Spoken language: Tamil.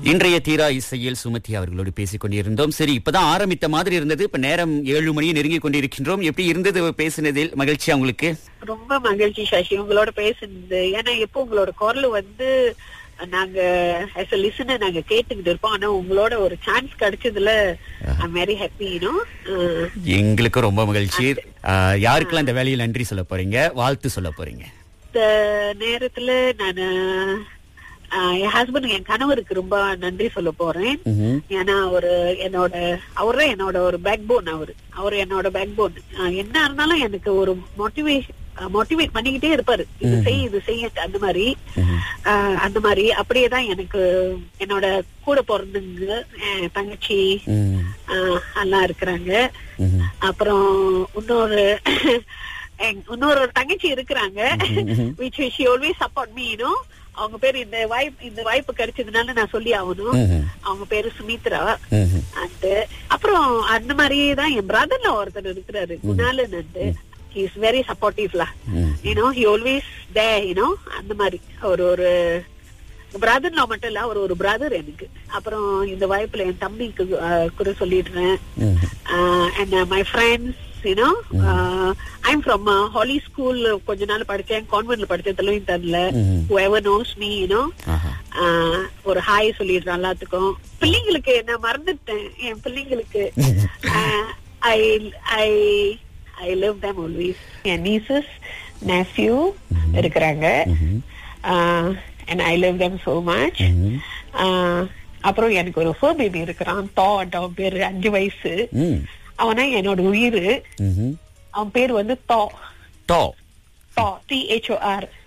இன்றைய தீரா இசையில் சுமதி அவர்களோடு பேசிக் கொண்டிருந்தோம் சரி இப்பதான் ஆரம்பித்த மாதிரி இருந்தது இப்ப நேரம் ஏழு மணியை நெருங்கி கொண்டிருக்கின்றோம் எப்படி இருந்தது பேசினதில் மகிழ்ச்சியா உங்களுக்கு ரொம்ப மகிழ்ச்சி சசி உங்களோட பேசுனது ஏன்னா எப்போ உங்களோட குரல் வந்து நாங்க ஆஸ் அ லிசனர் நாங்க கேட்டுக்கிட்டு இருப்போம் ஆனா உங்களோட ஒரு சான்ஸ் கிடைச்சதுல ஐம் வெரி ஹாப்பி யூனோ எங்களுக்கு ரொம்ப மகிழ்ச்சி ஆஹ், யாருக்கெல்லாம் இந்த வேலையில் நன்றி சொல்ல போறீங்க வாழ்த்து சொல்ல போறீங்க இந்த நேரத்துல நான் என் ஹஸ்பண்ட் என் கணவருக்கு ரொம்ப நன்றி சொல்ல போறேன் ம்ஹும். ஏன்னா அவரு என்னோட அவரு என்னோட ஒரு பேக் போன் அவரு அவரு என்னோட பேக் போன் என்ன இருந்தாலும் எனக்கு ஒரு மோட்டிவேஷன் மோட்டிவேட் பண்ணிக்கிட்டே இருப்பாரு இது செய் இது செய்ய அந்த மாதிரி ஆஹ், அந்த மாதிரி அப்படியே தான் எனக்கு என்னோட கூட பிறந்தவங்க என் தங்கச்சி ம், ஆஹ், எல்லாம் இருக்கிறாங்க ம்ஹும். அப்புறம் இன்னொரு எங்க- இன்னொரு ஒரு தங்கச்சி இருக்கிறாங்க which she always support me you know அவங்க பேர் இந்த வாய்ப்பு இந்த வாய்ப்பு கிடைச்சதுனால நான் சொல்லி ஆகணும் ம்ஹும். அவங்க பேரு சுமித்ரா ம்ஹும். அந்த அப்புறம் அந்த மாதிரியே தான் என் பிரதர்ல ஒருத்தர் இருக்கிறாரு குணாலன் வந்து இஸ் வெரி சப்போர்ட்டிவ்லா ம். You know he always they you know அந்த மாதிரி ஒரு ஒரு பிரதர்ல மட்டும் இல்ல அவர் ஒரு பிரதர் எனக்கு அப்புறம் இந்த வாய்ப்புல என் தம்பிக்கு அஹ், கூட சொல்லிடுறேன் ம்ஹும். And my friends you know I'm from holy school கொஞ்ச நாள் படிச்சேன் கான்வென்ட்ல படிச்சேன் தெலுங்குல ம்ஹும். whoever knows me you know ஆஹா. ஆஹ் ஒரு ஹாய் சொல்லிடுறேன் எல்லாத்துக்கும் பிள்ளைங்களுக்கு நான் மறந்துட்டேன் என் பிள்ளைங்களுக்கு I I I love them always என் நீசஸ் nephew இருக்கிறாங்க and I love them so much ஆஹ் அப்புறம் எனக்கு ஒரு ஃபர் பேபி இருக்கிறான் தோ அவன் பேரு அஞ்சு வயசு ம். அவனா என்னோட உயிர் ம்ஹும். அவன் பேர் வந்து தோ டோ தோ டி ஹெச்ஓ ஆர்